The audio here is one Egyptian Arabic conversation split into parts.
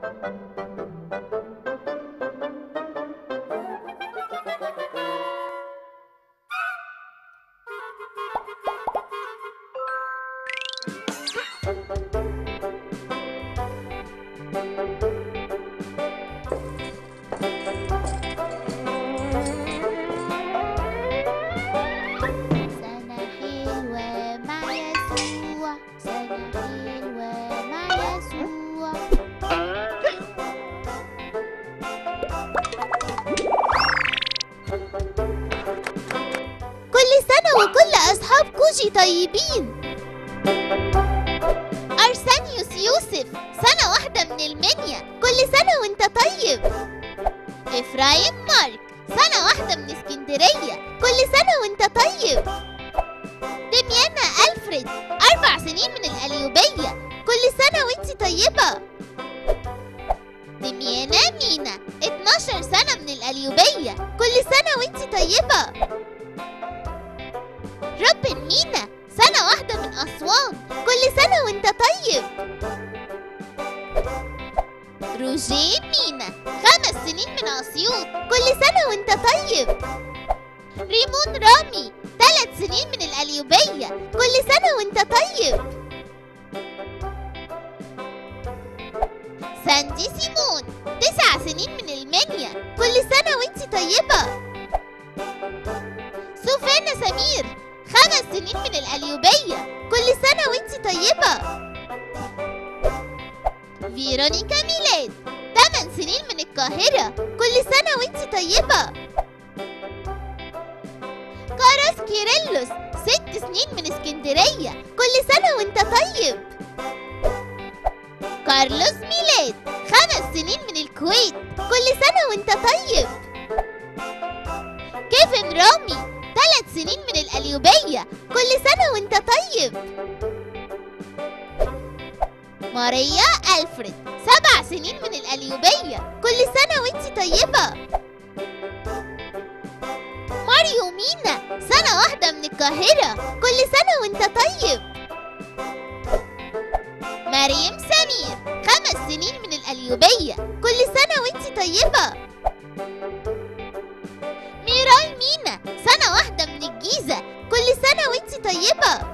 سنة حلوة مع يسوع سنة حلوة مع يسوع كل سنة وكل أصحاب كوجي طيبين أرسانيوس يوسف سنة واحدة من المنيا كل سنة وانت طيب إفرايم مارك سنة واحدة من اسكندرية كل سنة وانت طيب دميانا ألفريد أربع سنين من القليوبية كل سنة وانت طيبة دميانا مينا 12 سنة من القليوبية كل سنة وانت طيبة رب مينا سنة واحدة من أسوان كل سنة وانت طيب روجيه مينا خمس سنين من أسيوط كل سنة وانت طيب ريمون رامي ثلاث سنين من القليوبية كل سنة وانت طيب ساندي سيمون تسع سنين من المنيا كل سنة وانت طيبة سوفانا سمير خمس سنين من القليوبية كل سنة وانت طيبة فيرونيكا ميلاد 8 سنين من القاهرة كل سنة وانت طيبة كاراس كيرلس ست سنين من اسكندرية كل سنة وانت طيب كارلوس ميلاد خمس سنين من الكويت كل سنة وانت طيب كيفن رامي ثلاث سنين من القليوبية كل سنة وانت طيب ماريا ألفريد سبع سنين من القليوبية كل سنة وانت طيبة ماريو مينا سنة واحدة من القاهرة كل سنة وانت طيب مريم سمير خمس سنين من القليوبية كل سنة وانت طيبة ميراي مينا سنة واحدة من الجيزة كل سنة وانت طيبة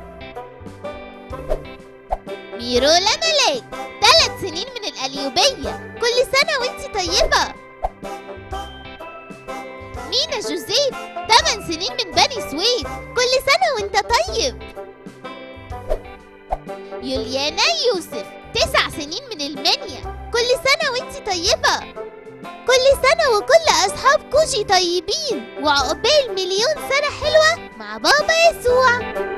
ميرولا ملاك ثلاث سنين من القليوبية كل سنة وانت طيبة مينا جوزيف 8 سنين من بني سويف كل سنة وانت طيب يوليانا يوسف تسع سنين من المنيا كل سنة وانت طيبة كل سنة وكل أصحاب كوجي طيبين وعقبال مليون سنة حلوة مع بابا يسوع